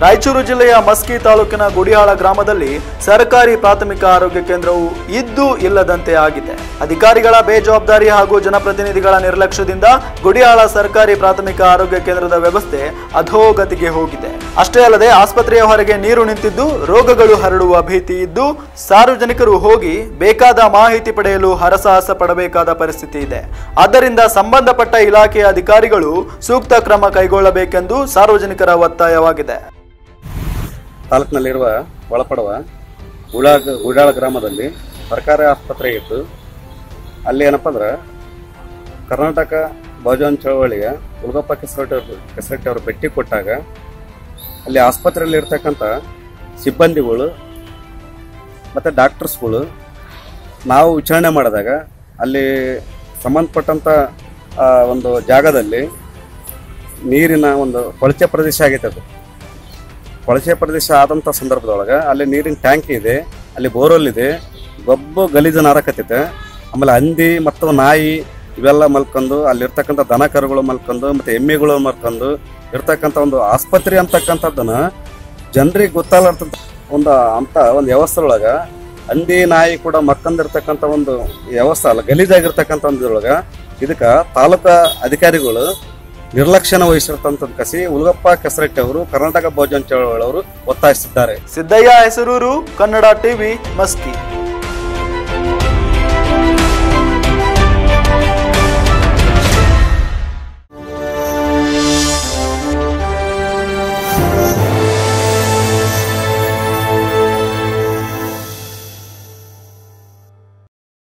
ರಾಯಚೂರು ಜಿಲ್ಲೆಯ ಮಸ್ಕಿ ತಾಲೂಕಿನ ಗುಡಿಯಾಳ ಗ್ರಾಮದಲ್ಲಿ ಸರ್ಕಾರಿ ಪ್ರಾಥಮಿಕ ಆರೋಗ್ಯ ಕೇಂದ್ರವು ಇದ್ದು ಇಲ್ಲದಂತೆ ಆಗಿದೆ ಅಧಿಕಾರಿಗಳ ಬೇಜವಾಬ್ದಾರಿ ಹಾಗೂ ಜನಪ್ರತಿನಿಧಿಗಳ ನಿರ್ಲಕ್ಷ್ಯದಿಂದ ಗುಡಿಯಾಳ ಸರ್ಕಾರಿ ಪ್ರಾಥಮಿಕ ಆರೋಗ್ಯ ಕೇಂದ್ರದ ವ್ಯವಸ್ಥೆ ಅಧೋಗತಿಗೆ ಹೋಗಿದೆ ಅಷ್ಟೇ ಅಲ್ಲದೆ ಆಸ್ಪತ್ರೆಯ ಹೊರಗೆ ನೀರು ನಿಂತಿದ್ದು ರೋಗಗಳು ಹರಡುವ ಭೀತಿ ಇದ್ದು ಸಾರ್ವಜನಿಕರು ಹೋಗಿ ಬೇಕಾದ ಮಾಹಿತಿ ಪಡೆಯಲು ಹರಸಾಹಸ ಪಡಬೇಕಾದ ಪರಿಸ್ಥಿತಿ ಇದೆ ಆದ್ದರಿಂದ ಸಂಬಂಧಪಟ್ಟ ಇಲಾಖೆಯ ಅಧಿಕಾರಿಗಳು ಸೂಕ್ತ ಕ್ರಮ ಕೈಗೊಳ್ಳಬೇಕೆಂದು ಸಾರ್ವಜನಿಕರ ಒತ್ತಾಯವಾಗಿದೆ ತಾಲೂಕಿನಲ್ಲಿರುವ ಒಳಪಡುವ ಗುಡಾ ಗುಡಾಳ ಗ್ರಾಮದಲ್ಲಿ ಸರ್ಕಾರಿ ಆಸ್ಪತ್ರೆ ಇತ್ತು ಅಲ್ಲಿ ಏನಪ್ಪ ಅಂದ್ರೆ ಕರ್ನಾಟಕ ಬಹುಜನ ಚಳವಳಿಯ ಉಲ್ಗಪ್ಪ ಕೆಸರಟ್ಟಿ ಅವರು ಕೆಸರಟ್ಟಿ ಅವರು ಭೇಟಿ ಕೊಟ್ಟಾಗ ಅಲ್ಲಿ ಆಸ್ಪತ್ರೆಯಲ್ಲಿ ಇರ್ತಕ್ಕಂಥ ಸಿಬ್ಬಂದಿಗಳು ಮತ್ತು ಡಾಕ್ಟರ್ಸ್ಗಳು ನಾವು ವಿಚಾರಣೆ ಮಾಡಿದಾಗ ಅಲ್ಲಿ ಸಂಬಂಧಪಟ್ಟಂಥ ಆ, ಒಂದು ಜಾಗದಲ್ಲಿ ನೀರಿನ ಒಂದು ಕೊಳಚೆ ಪ್ರದೇಶ ಆಗೈತೆ ಅದು ಕೊಳಚೆ ಪ್ರದೇಶ ಆದಂಥ ಸಂದರ್ಭದೊಳಗೆ ಅಲ್ಲಿ ನೀರಿನ ಟ್ಯಾಂಕ್ ಇದೆ ಅಲ್ಲಿ ಬೋರ್ವೆಲ್ ಇದೆ ಗೊಬ್ಬು ಗಲೀಜು ನಾರಕತ್ತೈತೆ ಆಮೇಲೆ ಹಂದಿ ಮತ್ತು ನಾಯಿ ಇವೆಲ್ಲ ಮಲ್ಕೊಂಡು ಅಲ್ಲಿರ್ತಕ್ಕಂಥ ದನ ಕರುಗಳು ಮಲ್ಕೊಂಡು ಮತ್ತು ಎಮ್ಮೆಗಳು ಮಲ್ಕೊಂಡು ಇರ್ತಕ್ಕಂಥ ಒಂದು ಆಸ್ಪತ್ರೆ ಅಂತಕ್ಕಂಥದ್ದನ್ನ ಜನರಿಗೆ ಗೊತ್ತಾಗಲಾರ್ದಂಥ ಒಂದು ಅಂತ ಒಂದು ವ್ಯವಸ್ಥೆ ಒಳಗೆ ಹಂದಿ ನಾಯಿ ಕೂಡ ಮಕ್ಕಂದಿರ್ತಕ್ಕಂಥ ಒಂದು ವ್ಯವಸ್ಥೆ ಅಲ್ಲ ಗಲೀಜಾಗಿರ್ತಕ್ಕಂಥ ಒಂದು ಇದ್ರೊಳಗೆ ಇದಕ್ಕೆ ತಾಲೂಕಾ ಅಧಿಕಾರಿಗಳು ನಿರ್ಲಕ್ಷ್ಯನ ವಹಿಸಿರ್ತಂಥದ್ದು ಕಸಿ ಉಲ್ಗಪ್ಪ ಕೆಸರಟ್ಟಿ ಅವರು ಕರ್ನಾಟಕ ಬಹುಜನ ಚಳವಳಿ ಅವರು ಒತ್ತಾಯಿಸಿದ್ದಾರೆ ಸಿದ್ದಯ್ಯ ಹೆಸರೂರು ಕನ್ನಡ ಟಿವಿ ಮಸ್ಕಿ